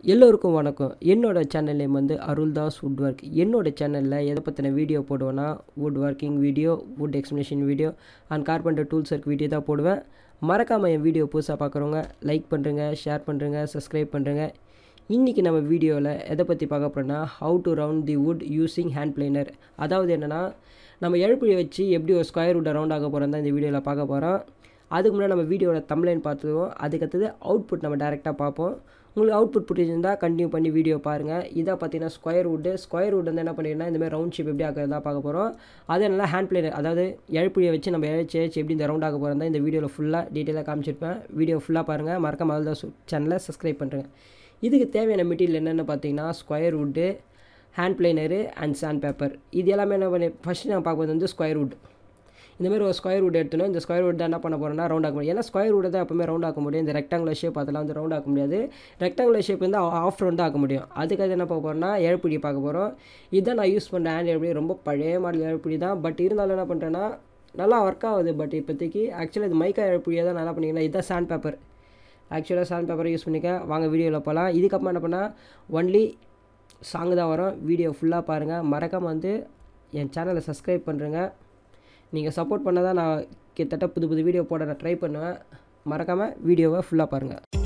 எல்லோருக்கும் வணக்கம் என்னோட சேனல் நேம் வந்து அருள்தாஸ் வுட் ஒர்க் என்னோட சேனலில் எதை பற்றின வீடியோ போடுவேன்னா wood working video wood explanation video and carpenter tools work video தான் போடுவேன் மறக்காமல் என் வீடியோ புதுசாக பார்க்குறவங்க லைக் பண்ணுறங்க ஷேர் பண்ணுறங்க சப்ஸ்கிரைப் பண்ணுறங்க இன்றைக்கி நம்ம வீடியோவில் எதை பற்றி பார்க்க போகிறோன்னா how to round the wood using hand planer அதாவது என்னென்னா நம்ம எழுப்பியை வச்சு எப்படி ஒரு ஸ்கொயர் வுட்டை ரவுண்ட் ஆக போகிறோம் தான் இந்த வீடியோவில் பார்க்க போகிறோம் அதுக்கு முன்னாடி நம்ம வீடியோட தம்ப்லைன் பார்த்துருவோம் அதுக்கடுத்தது அவுட்புட் நம்ம டேரெக்டாக பார்ப்போம் உங்களுக்கு அவுட்புட் பிடிச்சிருந்தால் கண்டினியூ பண்ணி வீடியோ பாருங்கள் இதாக பார்த்தீங்கன்னா ஸ்கொயர் வுட்டு ஸ்கொயர் வுட் வந்து என்ன பண்ணிங்கன்னா இந்த மாதிரி ரவுண்ட் ஷேப் எப்படி ஆகிறதா பார்க்க போகிறோம் அதே நல்லா ஹேண்ட் பிளேனர் அதாவது எழுப்பியை வச்சு நம்ம எழுச்சி எழுச்சி எப்படி இந்த ரவுண்ட் ஆக போகிறோம் தான் இந்த வீடியோவில் ஃபுல்லாக டீட்டெயிலாக காமிச்சிருப்பேன் வீடியோ ஃபுல்லாக பாருங்கள் மறக்காம மகள் சேனலை சப்ஸ்கிரைப் பண்ணுறேங்க இதுக்கு தேவையான மெட்டீரியல் என்னென்னு பார்த்தீங்கன்னா square wood hand planer and sandpaper இது எல்லாமே என்ன பண்ணி ஃபஸ்ட்டு நான் பார்க்குறது வந்து ஸ்கொயர் வுட் இந்த மாதிரி ஒரு ஸ்கொயர் வுட் எடுத்துனோம் இந்த ஸ்கொயர் வுட் தான் என்ன பண்ண போகிறோம்னா ரவுண்ட் ஆக்க முடியும் ஏன்னா ஸ்கொயர் வுட் தான் எப்பவுமே ரவுண்ட் ஆக்க முடியும் இந்த ரெக்டாங்குலர் ஷேப் அதெல்லாம் வந்து ரவுண்ட் ஆக்க முடியாது ரெக்டாங்குலர் ஷேப் வந்து ஆஃப் ரவுண்ட் ஆக்க முடியும் அதுக்காக என்ன பார்க்க போகிறோம்னா எழுப்பிடி பார்க்க போகிறோம் இதுதான் நான் யூஸ் பண்ணுற ஹேண்ட் எழுப்பிடி ரொம்ப பழைய மாடல் எழுப்பிடி தான் பட் இருந்தாலும் என்ன பண்ணுறேன்னா நல்லா ஒர்க் ஆகுது பட் இப்போதைக்கு ஆக்சுவலாக இது மைக்கா எழுப்பிடியாக தான் நான் என்ன பண்ணிங்கன்னா இதுதான் சாண்ட் பேப்பர் ஆக்சுவலாக சாண்ட் பேப்பரை யூஸ் பண்ணிக்க வாங்க வீடியோவில் போகலாம் இதுக்கப்புறம் என்ன பண்ணால் ஒன்லி சாங் தான் வரும் வீடியோ ஃபுல்லாக பாருங்கள் மறக்காமல் வந்து என் சேனலை சப்ஸ்கிரைப் பண்ணுறேங்க நீங்கள் சப்போர்ட் பண்ணால் தான் நான் கிட்டத்தட்ட புது புது வீடியோ போட நான் ட்ரை பண்ணுவேன் மறக்காமல் வீடியோவை ஃபுல்லாக பாருங்கள்